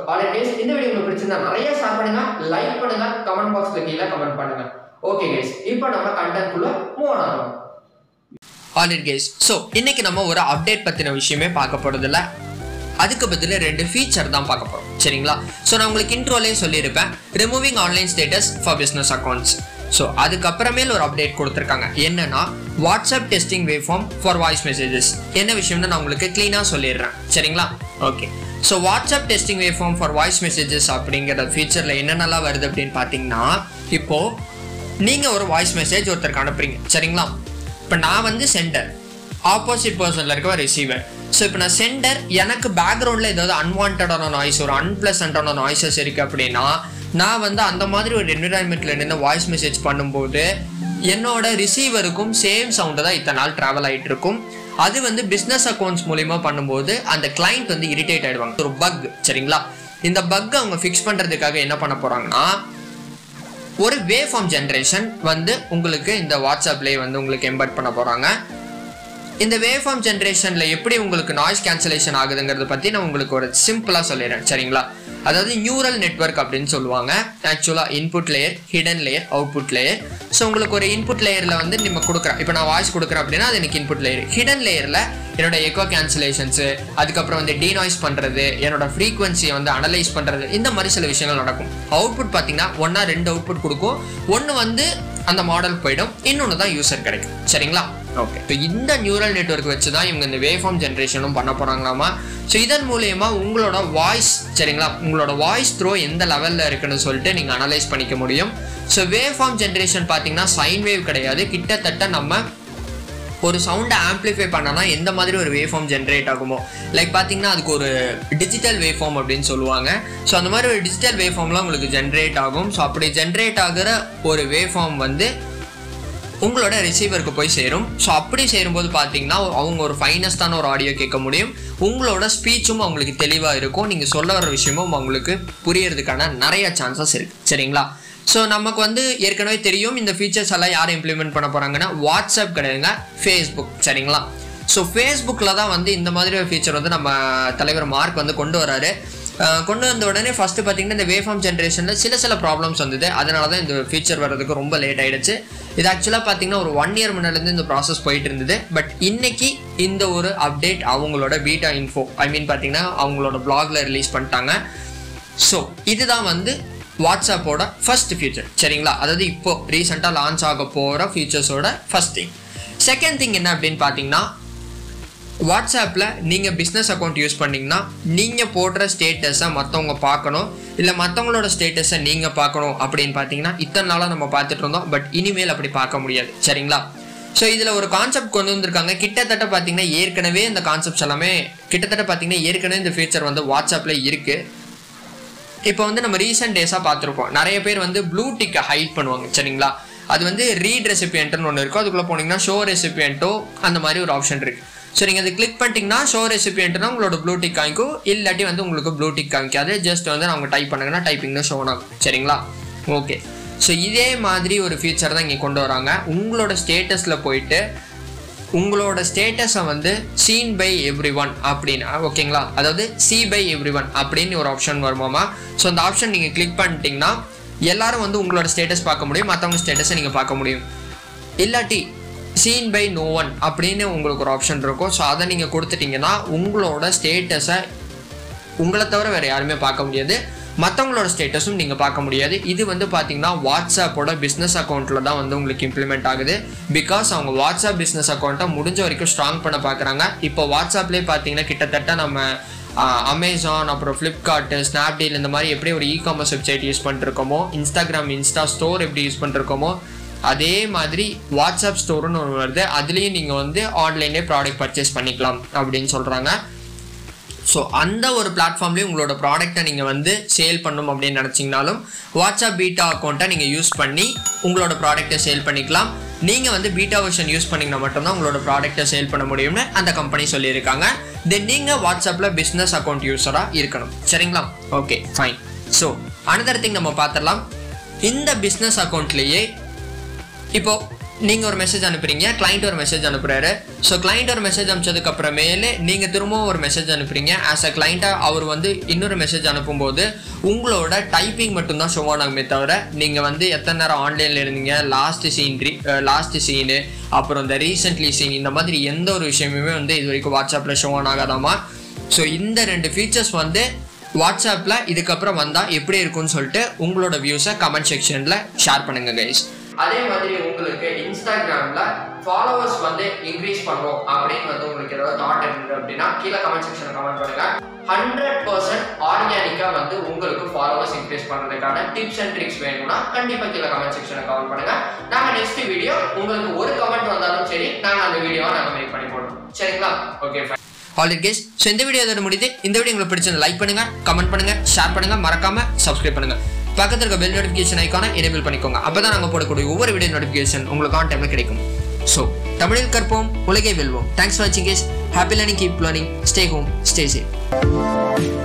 already இந்த video உங்களுக்கு பிடிச்சிருந்தா நிறைய ஷேர் பண்ணுங்க லைக் பண்ணுங்க கமெண்ட் பாக்ஸ்ல கீழே கமெண்ட் பண்ணுங்க ஓகே கைஸ் இப்போ நம்ம கண்டென்ட் குள்ள மூவ் ஆகலாம் ஆல்ரெடி கேஸ் ஸோ இன்னைக்கு நம்ம ஒரு அப்டேட் பற்றின விஷயமே பார்க்க போகிறதில்ல அதுக்கு பதில் ரெண்டு ஃபீச்சர் தான் பார்க்க போகிறோம் சரிங்களா ஸோ நான் உங்களுக்கு இன்ட்ரோலேயே சொல்லியிருப்பேன் removing online status for business accounts so அதுக்கப்புறமேல் ஒரு அப்டேட் கொடுத்துருக்காங்க என்னன்னா WhatsApp testing waveform for voice messages என்ன விஷயம்னு நான் உங்களுக்கு க்ளீனாக சொல்லிடுறேன் சரிங்களா okay so WhatsApp testing waveform for voice messages அப்படிங்கிற ஃபீச்சரில் என்னென்னலாம் வருது அப்படின்னு பார்த்தீங்கன்னா இப்போது நீங்கள் ஒரு வாய்ஸ் மெசேஜ் ஒருத்தருக்கு அனுப்புறீங்க சரிங்களா இப்போ நான் வந்து சென்டர் ஆப்போசிட் பர்சனில் இருக்க ரிசீவர் ஸோ இப்போ நான் சென்டர் எனக்கு பேக்ரவுண்டில் ஏதாவது அன்வான்டான நாய்ஸ் ஒரு அன்பிளசண்டான நாய்ஸஸ் இருக்குது அப்படின்னா நான் வந்து அந்த மாதிரி ஒரு என்விரான்மெண்ட்டில் நின்று வாய்ஸ் மெசேஜ் பண்ணும்போது என்னோட ரிசீவருக்கும் சேம் சவுண்டு தான் இத்தனை நாள் ட்ராவல் ஆகிட்டு இருக்கும் அது வந்து பிஸ்னஸ் அக்கௌண்ட்ஸ் மூலிமா பண்ணும்போது அந்த கிளைண்ட் வந்து இரிட்டேட் ஆகிடுவாங்க ஒரு பக் சரிங்களா இந்த பக் அவங்க ஃபிக்ஸ் பண்ணுறதுக்காக என்ன பண்ண போகிறாங்கன்னா ஒரு வே ஃபார்ம் ஜென்ரேஷன் வந்து உங்களுக்கு இந்த வாட்ஸ்அப்லேயே வந்து உங்களுக்கு எம்பர்ட் பண்ண போகிறாங்க இந்த வே ஃபார்ம் ஜென்ரேஷனில் எப்படி உங்களுக்கு நாய்ஸ் கேன்சலேஷன் ஆகுதுங்கிறத பற்றி நான் உங்களுக்கு ஒரு சிம்பிளாக சொல்லிடுறேன் சரிங்களா அதாவது நியூரல் நெட்வொர்க் அப்படின்னு சொல்லுவாங்க ஆக்சுவலாக input layer hidden layer output layer so உங்களுக்கு ஒரு இன்புட் லேயரில் வந்து நம்ம கொடுக்குறேன் இப்போ நான் வாய்ஸ் கொடுக்குறேன் அப்படின்னா அது எனக்கு இன்புட் லேயர் ஹிடன் லேயரில் என்னோட எக்கோ கேன்சலேஷன்ஸு அதுக்கப்புறம் வந்து டீநாய்ஸ் பண்ணுறது என்னோட ஃப்ரீக்வன்சியை வந்து அனலைஸ் பண்ணுறது இந்த மாதிரி சில விஷயங்கள் நடக்கும் அவுட்புட் பார்த்தீங்கன்னா ஒன்றா ரெண்டு அவுட்புட் கொடுக்கும் ஒன்று வந்து அந்த மாடல் போயிடும் இன்னொன்று தான் யூசர் கிடைக்கும் சரிங்களா ஓகே இப்போ இந்த நியூரல் நெட்வொர்க் வச்சு தான் இவங்க இந்த வே ஃபார்ம் ஜென்ரேஷனும் பண்ண போகிறாங்களாமா ஸோ இதன் மூலயமா உங்களோட வாய்ஸ் சரிங்களா உங்களோட வாய்ஸ் த்ரோ எந்த லெவலில் இருக்குன்னு சொல்லிட்டு நீங்கள் அனலைஸ் பண்ணிக்க முடியும் ஸோ வே ஃபார்ம் ஜென்ரேஷன் பார்த்தீங்கன்னா சைன் வேவ் கிடையாது கிட்டத்தட்ட நம்ம ஒரு சவுண்டை ஆம்ப்ளிஃபை பண்ணனா எந்த மாதிரி ஒரு வேவ் ஃபார்ம் ஜென்ரேட் ஆகுமோ லைக் பார்த்தீங்கன்னா அதுக்கு ஒரு டிஜிட்டல் வேவ் ஃபார்ம் அப்படின்னு சொல்லுவாங்க ஸோ அந்த மாதிரி ஒரு டிஜிட்டல் வேவ் ஃபார்ம்லாம் உங்களுக்கு ஜென்ரேட் ஆகும் ஸோ அப்படி ஜென்ரேட் ஆகிற ஒரு வேவ் ஃபார்ம் வந்து உங்களோட ரிசீவருக்கு போய் சேரும் ஸோ அப்படி சேரும்போது பார்த்தீங்கன்னா அவங்க ஒரு ஃபைனஸ்டான ஒரு ஆடியோ கேட்க முடியும் உங்களோட ஸ்பீச்சும் அவங்களுக்கு தெளிவாக இருக்கும் நீங்கள் சொல்ல வர விஷயமும் அவங்களுக்கு புரியறதுக்கான நிறைய சான்சஸ் இருக்குது சரிங்களா ஸோ நமக்கு வந்து ஏற்கனவே தெரியும் இந்த ஃபீச்சர்ஸ் எல்லாம் யார் இம்ப்ளிமெண்ட் பண்ண போகிறாங்கன்னா வாட்ஸ்அப் கிடையாதுங்க ஃபேஸ்புக் சரிங்களா ஸோ ஃபேஸ்புக்கில் தான் வந்து இந்த மாதிரி ஒரு ஃபீச்சர் வந்து நம்ம தலைவர் மார்க் வந்து கொண்டு வராரு அஹ் கொண்டு வந்த உடனே ஃபஸ்ட்டு பார்த்தீங்கன்னா இந்த வேஃபார்ம் ஜென்ரேஷனில் சில சில ப்ராப்ளம்ஸ் வந்தது அதனால தான் இந்த ஃபீச்சர் வர்றதுக்கு ரொம்ப லேட் ஆயிடுச்சு இது ஆக்சுவலாக பார்த்தீங்கன்னா ஒரு ஒன் இயர் முன்னாடிலேருந்து இந்த ப்ராசஸ் போயிட்டு இருந்தது பட் இன்னைக்கு இந்த ஒரு அப்டேட் அவங்களோட பீட்டா இன்ஃபோ ஐ மீன் பார்த்தீங்கன்னா அவங்களோட பிளாக்ல ரிலீஸ் பண்ணிட்டாங்க ஸோ இதுதான் வந்து வாட்ஸ்அப்போட ஃபர்ஸ்ட் ஃபீச்சர் சரிங்களா அதாவது இப்போ ரீசெண்டாக லான்ச் ஆக போகிற ஃபீச்சர்ஸோட ஃபர்ஸ்ட் திங் செகண்ட் திங் என்ன அப்படின்னு பார்த்தீங்கன்னா வாட்ஸ்அப்பில் நீங்கள் பிஸ்னஸ் அக்கௌண்ட் யூஸ் பண்ணிங்கன்னா நீங்கள் போடுற ஸ்டேட்டஸை மற்றவங்க பார்க்கணும் இல்லை மற்றவங்களோட ஸ்டேட்டஸை நீங்கள் பார்க்கணும் அப்படின்னு பார்த்தீங்கன்னா இத்தனை நாளாக நம்ம பார்த்துட்டு இருந்தோம் பட் இனிமேல் அப்படி பார்க்க முடியாது சரிங்களா ஸோ இதில் ஒரு கான்செப்ட் கொண்டு வந்திருக்காங்க கிட்டத்தட்ட பார்த்தீங்கன்னா ஏற்கனவே இந்த கான்செப்ட்ஸ் எல்லாமே கிட்டத்தட்ட பார்த்தீங்கன்னா ஏற்கனவே இந்த ஃபீச்சர் வந்து வாட்ஸ்அப்பில் இருக்குது இப்போ வந்து நம்ம ரீசெண்ட் டேஸாக பார்த்துருக்கோம் நிறைய பேர் வந்து ப்ளூ டிக்கை ஹைட் பண்ணுவாங்க சரிங்களா அது வந்து ரீட் ரெசிபியன்ட்னு ஒன்று இருக்கும் அதுக்குள்ளே போனீங்கன்னா ஷோ ரெசிபியன்ட்டோ அந்த மாதிரி ஒரு ஆப்ஷன் இருக்குது ஸோ நீங்கள் அது கிளிக் பண்ணிட்டீங்கன்னா ஷோ ரெசிபியன்ட்னா உங்களோட ப்ளூ டிக் காமிக்கும் இல்லாட்டி வந்து உங்களுக்கு ப்ளூ டிக் காமிக்காது ஜஸ்ட் வந்து அவங்க டைப் பண்ணுங்கன்னா டைப்பிங்னு ஷோ ஆகும் சரிங்களா ஓகே ஸோ இதே மாதிரி ஒரு ஃபீச்சர் தான் இங்கே கொண்டு வராங்க உங்களோட ஸ்டேட்டஸில் போயிட்டு உங்களோட ஸ்டேட்டஸை வந்து சீன் பை எவ்ரி ஒன் அப்படின்னு ஓகேங்களா அதாவது சி பை எவ்ரி ஒன் அப்படின்னு ஒரு ஆப்ஷன் வருமாமா ஸோ அந்த ஆப்ஷன் நீங்கள் கிளிக் பண்ணிட்டீங்கன்னா எல்லாரும் வந்து உங்களோட ஸ்டேட்டஸ் பார்க்க முடியும் மற்றவங்க ஸ்டேட்டஸை நீங்கள் பார்க்க முடியும் இல்லாட்டி சீன் பை நோ ஒன் அப்படின்னு உங்களுக்கு ஒரு ஆப்ஷன் இருக்கும் ஸோ அதை நீங்கள் கொடுத்துட்டீங்கன்னா உங்களோட ஸ்டேட்டஸை உங்களை தவிர வேறு யாருமே பார்க்க முடியாது மற்றவங்களோட ஸ்டேட்டஸும் நீங்கள் பார்க்க முடியாது இது வந்து பார்த்தீங்கன்னா வாட்ஸ்அப்போட பிஸ்னஸ் அக்கௌண்ட்டில் தான் வந்து உங்களுக்கு இம்ப்ளிமெண்ட் ஆகுது பிகாஸ் அவங்க வாட்ஸ்அப் பிஸ்னஸ் அக்கௌண்ட்டை முடிஞ்ச வரைக்கும் ஸ்ட்ராங் பண்ண பார்க்குறாங்க இப்போ வாட்ஸ்அப்லேயே பார்த்தீங்கன்னா கிட்டத்தட்ட நம்ம அமேசான் அப்புறம் ஃப்ளிப்கார்ட்டு ஸ்னாப்டீல் இந்த மாதிரி எப்படி ஒரு இ காமர்ஸ் வெப்சைட் யூஸ் பண்ணிருக்கோமோ இன்ஸ்டாகிராம் இன்ஸ்டா ஸ்டோர் எப்படி யூஸ் பண்ணிருக்கோமோ அதே மாதிரி வாட்ஸ்அப் ஸ்டோர்னு ஒன்று வருது அதுலேயும் நீங்கள் வந்து ஆன்லைன்லேயே ப்ராடக்ட் பர்ச்சேஸ் பண்ணிக்கலாம் அப்படின்னு சொல்கிறாங்க ஸோ அந்த ஒரு பிளாட்ஃபார்ம்லேயும் உங்களோட ப்ராடக்ட்டை நீங்கள் வந்து சேல் பண்ணணும் அப்படின்னு நினச்சிங்கனாலும் வாட்ஸ்அப் பீட்டா அக்கௌண்ட்டை நீங்கள் யூஸ் பண்ணி உங்களோட ப்ராடக்ட்டை சேல் பண்ணிக்கலாம் நீங்கள் வந்து பீட்டா வெர்ஷன் யூஸ் பண்ணிங்கன்னா மட்டும்தான் உங்களோட ப்ராடக்ட்டை சேல் பண்ண முடியும்னு அந்த கம்பெனி சொல்லியிருக்காங்க தென் நீங்கள் வாட்ஸ்அப்பில் பிஸ்னஸ் அக்கௌண்ட் யூஸராக இருக்கணும் சரிங்களா okay fine so another thing நம்ம பார்த்துடலாம் இந்த பிஸ்னஸ் அக்கௌண்ட்லேயே இப்போ நீங்கள் ஒரு மெசேஜ் அனுப்புறீங்க கிளைண்ட் ஒரு மெசேஜ் அனுப்புறாரு ஸோ கிளைண்ட் ஒரு மெசேஜ் அனுப்பிச்சதுக்கு அப்புறமேலே நீங்கள் திரும்பவும் ஒரு மெசேஜ் அனுப்புறீங்க ஆஸ் அ கிளைண்ட்டாக அவர் வந்து இன்னொரு மெசேஜ் அனுப்பும்போது உங்களோட டைப்பிங் மட்டும்தான் ஷோ ஆகுமே தவிர நீங்கள் வந்து எத்தனை நேரம் ஆன்லைனில் இருந்தீங்க லாஸ்ட் சீன் லாஸ்ட் சீனு அப்புறம் இந்த ரீசெண்ட்லி சீன் இந்த மாதிரி எந்த ஒரு விஷயமுமே வந்து இது வரைக்கும் வாட்ஸ்அப்பில் ஷோ ஆன் ஆகாதாமா ஸோ இந்த ரெண்டு ஃபீச்சர்ஸ் வந்து வாட்ஸ்அப்பில் இதுக்கப்புறம் வந்தால் எப்படி இருக்கும்னு சொல்லிட்டு உங்களோட வியூஸை கமெண்ட் செக்ஷனில் ஷேர் பண்ணுங்கள் கைஸ் அதே மாதிரி உங்களுக்கு இன்ஸ்டாகிராம்ல ஃபாலோவர்ஸ் வந்து இன்க்ரீஸ் பண்ணும் அப்படின்னு வந்து உங்களுக்கு ஏதாவது தாட் இருக்கு அப்படின்னா கீழே கமெண்ட் செக்ஷன்ல கமெண்ட் பண்ணுங்க ஹண்ட்ரட் பர்சன்ட் ஆர்கானிக்கா வந்து உங்களுக்கு ஃபாலோவர்ஸ் இன்க்ரீஸ் பண்றதுக்கான டிப்ஸ் அண்ட் ட்ரிக்ஸ் வேணும்னா கண்டிப்பா கீழே கமெண்ட் செக்ஷன்ல கமெண்ட் பண்ணுங்க நாங்க நெக்ஸ்ட் வீடியோ உங்களுக்கு ஒரு கமெண்ட் வந்தாலும் சரி நாங்க அந்த வீடியோவை நாங்க மேக் பண்ணி போடுறோம் சரிங்களா ஓகே ஆல்ரெடி கேஸ் ஸோ இந்த வீடியோ இதோட முடியுது இந்த வீடியோ உங்களுக்கு பிடிச்சது லைக் பண்ணுங்க கமெண்ட் பண்ணுங்க ஷேர் பண்ணுங்க மறக்காம சப்ஸ்கிரைப் பண்ணுங்க பக்கத்துல இருக்க பெல் நோட்டிஃபிகேஷன் ஐக்கான எனேபிள் பண்ணிக்கோங்க அப்பதான் நாங்கள் போடக்கூடிய ஒவ்வொரு வீடியோ நோட்டிஃபிகேஷன் உங்களுக்கு ஆன் டைம்ல கிடைக்கும் ஸோ தமிழில் கற்போம் உலகை வெல்வோம் தேங்க்ஸ் ஃபார் வாட்சிங் guys happy learning keep learning stay home stay safe